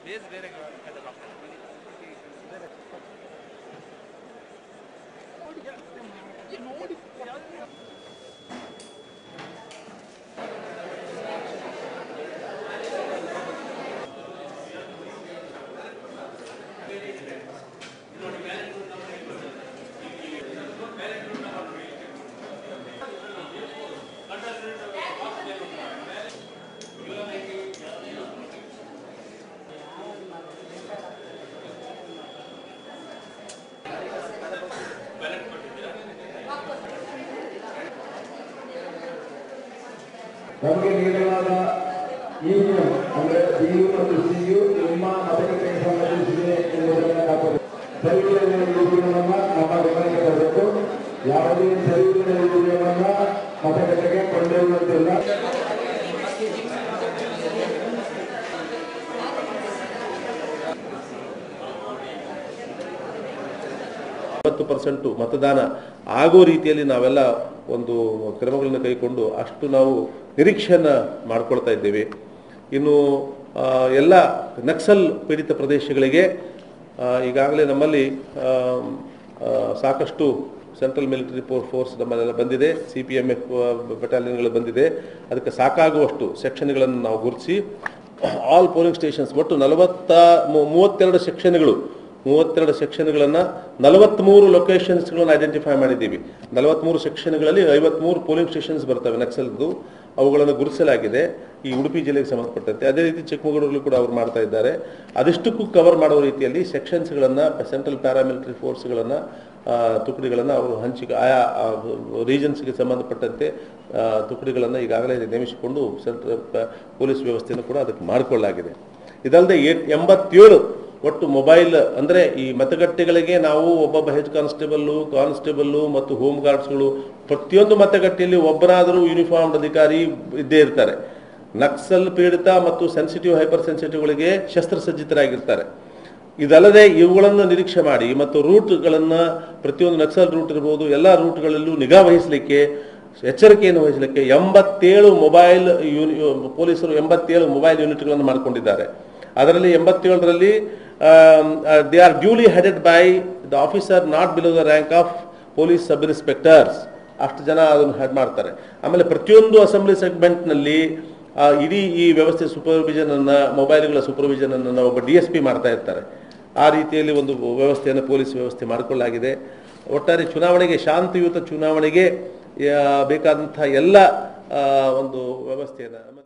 base ಬೇರೆ develop ನಮಗೆ ನೀಡಲಾದ ಇವಿಎಂ ಅಂದರೆ ಬಿಯು ಮತ್ತು ಸಿಯು ನಿಮ್ಮ ಮತಗಟ್ಟೆಗೆ ಸಂಬಂಧಿಸಿದೆ ಎಂಬುದನ್ನು ನಾವು ಸರಿಯಿಲ್ಲದ ಇವಿಎಂಅನ್ನ ನಮ್ಮ ಗಮನಕ್ಕೆ ತರಬೇಕು ಯಾವುದೇ ಸರಿಯಿಲ್ಲದ ಇವಿಎಂಅನ್ನ ಮತಗಟ್ಟೆಗೆ ಕೊಂಡೊಯ್ಯುವಂತಿಲ್ಲ ಐವತ್ತು ಪರ್ಸೆಂಟು ಮತದಾನ ಆಗೋ ರೀತಿಯಲ್ಲಿ ನಾವೆಲ್ಲ ಒಂದು ಕ್ರಮಗಳನ್ನು ಕೈಕೊಂಡು ಅಷ್ಟು ನಾವು ನಿರೀಕ್ಷೆಯನ್ನು ಮಾಡ್ಕೊಳ್ತಾ ಇದ್ದೇವೆ ಇನ್ನು ಆ, ಎಲ್ಲ ನಕ್ಸಲ್ ಪೀಡಿತ ಪ್ರದೇಶಗಳಿಗೆ ಆ, ಈಗಾಗಲೇ ನಮ್ಮಲ್ಲಿ ಆ, ಆ, ಸಾಕಷ್ಟು ಸೆಂಟ್ರಲ್ ಮಿಲಿಟರಿ ಫೋರ್ಸ್ ನಮ್ಮಲ್ಲೆಲ್ಲ ಬಂದಿದೆ ಸಿ ಪಿ ಎಮ್ ಎಫ್ ಬೆಟಾಲಿಯನ್ಗಳು ಬಂದಿದೆ ಅದಕ್ಕೆ ಸಾಕಾಗುವಷ್ಟು ಸೆಕ್ಷನ್ಗಳನ್ನು ನಾವು ಗುರುತಿಸಿ ಆಲ್ ಪೋಲಿಂಗ್ ಸ್ಟೇಷನ್ಸ್ ಒಟ್ಟು ನಲವತ್ತ ಮೂ- ಮೂವತ್ತೆರಡು ಸೆಕ್ಷನ್ಗಳು ಮೂವತ್ತೆರಡು ಸೆಕ್ಷನ್ಗಳನ್ನು ನಲವತ್ತ್ಮೂರು ಲೊಕೇಶನ್ಸ್ಗಳನ್ನು ಐಡೆಂಟಿಫೈ ಮಾಡಿದ್ದೀವಿ ನಲವತ್ತ್ಮೂರು ಸೆಕ್ಷನ್ಗಳಲ್ಲಿ ಐವತ್ತ್ಮೂರು ಪೋಲಿಂಗ್ ಸ್ಟೇಷನ್ಸ್ ಬರ್ತವೆ ನಕ್ಸಲ್ದು ಅವುಗಳನ್ನು ಗುರುತಿಸಲಾಗಿದೆ ಈ ಉಡುಪಿ ಜಿಲ್ಲೆಗೆ ಸಂಬಂಧಪಟ್ಟಂತೆ ಅದೇ ರೀತಿ ಚಿಕ್ಕಮಗಳೂರಲ್ಲೂ ಕೂಡ ಅವರು ಮಾಡ್ತಾ ಇದ್ದಾರೆ ಅದೆಷ್ಟಕ್ಕೂ ಕವರ್ ಮಾಡುವ ರೀತಿಯಲ್ಲಿ ಸೆಕ್ಷನ್ಸ್ಗಳನ್ನು ಸೆಂಟ್ರಲ್ ಪ್ಯಾರಾಮಿಲಿಟರಿ ಫೋರ್ಸ್ಗಳನ್ನು ತುಕಡಿಗಳನ್ನು ಅವರು ಹಂಚಿಕೆ ಆಯಾ ರೀಜನ್ಸ್ಗೆ ಸಂಬಂಧಪಟ್ಟಂತೆ ಆ, ತುಕಡಿಗಳನ್ನು ಈಗಾಗಲೇ ನೇಮಿಸಿಕೊಂಡು ಸೆಂಟ್ರಲ್ ಪೊಲೀಸ್ ವ್ಯವಸ್ಥೆಯನ್ನು ಕೂಡ ಅದಕ್ಕೆ ಮಾಡಿಕೊಳ್ಳಲಾಗಿದೆ ಇದಲ್ಲದೆ ಏಟ್ ಎಂಬತ್ತೇಳು ಒಟ್ಟು ಮೊಬೈಲ್ ಅಂದರೆ ಈ ಮತಗಟ್ಟೆಗಳಿಗೆ ನಾವು ಒಬ್ಬೊಬ್ಬ ಹೆಡ್ ಕಾನ್ಸ್ಟೇಬಲ್ಲು ಕಾನ್ಸ್ಟೇಬಲ್ಲು ಮತ್ತು ಹೋಮ್ ಗಾರ್ಡ್ಸ್ಗಳು ಪ್ರತಿಯೊಂದು ಮತಗಟ್ಟೆಯಲ್ಲಿ ಒಬ್ಬರಾದರೂ ಯೂನಿಫಾರ್ಮ್ಡ್ ಅಧಿಕಾರಿ ಇದ್ದೇ ಇರ್ತಾರೆ ನಕ್ಸಲ್ ಪೀಡಿತ ಮತ್ತು ಸೆನ್ಸಿಟಿವ್ ಹೈಪರ್ ಸೆನ್ಸಿಟಿವ್ಗಳಿಗೆ ಶಸ್ತ್ರಸಜ್ಜಿತರಾಗಿರ್ತಾರೆ ಇದಲ್ಲದೆ ಇವುಗಳನ್ನು ನಿರೀಕ್ಷೆ ಮಾಡಿ ಮತ್ತು ರೂಟ್ಗಳನ್ನು ಪ್ರತಿಯೊಂದು ನಕ್ಸಲ್ ರೂಟ್ ಇರ್ಬೋದು ಎಲ್ಲ ರೂಟ್ಗಳಲ್ಲೂ ನಿಗಾ ವಹಿಸಲಿಕ್ಕೆ ಎಚ್ಚರಿಕೆಯನ್ನು ವಹಿಸಲಿಕ್ಕೆ ಎಂಬತ್ತೇಳು ಮೊಬೈಲ್ ಯೂನಿ ಪೊಲೀಸರು ಎಂಬತ್ತೇಳು ಮೊಬೈಲ್ ಯೂನಿಟ್ಗಳನ್ನು ಮಾಡಿಕೊಂಡಿದ್ದಾರೆ ಅದರಲ್ಲಿ ಎಂಬತ್ತೇಳರಲ್ಲಿ they are duly headed by the officer not below the rank of police sub inspectors ಅಷ್ಟು ಜನ ಅದನ್ನು ಹೆಡ್ ಮಾಡ್ತಾರೆ ಆಮೇಲೆ ಪ್ರತಿಯೊಂದು ಅಸೆಂಬ್ಲಿ ಸೆಗ್ಮೆಂಟ್ನಲ್ಲಿ ಆ, ಇಡೀ ಈ ವ್ಯವಸ್ಥೆ ಸೂಪರ್ವಿಷನ್ ಅನ್ನ ಮೊಬೈಲ್ಗಳ ಸೂಪರ್ವಿಷನ್ ಅನ್ನು ಒಬ್ಬ ಡಿ ಎಸ್ ಪಿ ಮಾಡ್ತಾ ಇರ್ತಾರೆ ಆ ರೀತಿಯಲ್ಲಿ ಒಂದು ವ್ಯವಸ್ಥೆಯನ್ನು ಪೊಲೀಸ್ ವ್ಯವಸ್ಥೆ ಮಾಡಿಕೊಳ್ಳಲಾಗಿದೆ ಒಟ್ಟಾರೆ ಚುನಾವಣೆಗೆ ಶಾಂತಿಯುತ ಚುನಾವಣೆಗೆ ಆ, ಬೇಕಾದಂತಹ ಎಲ್ಲ ಆ, ಒಂದು ವ್ಯವಸ್ಥೆಯನ್ನು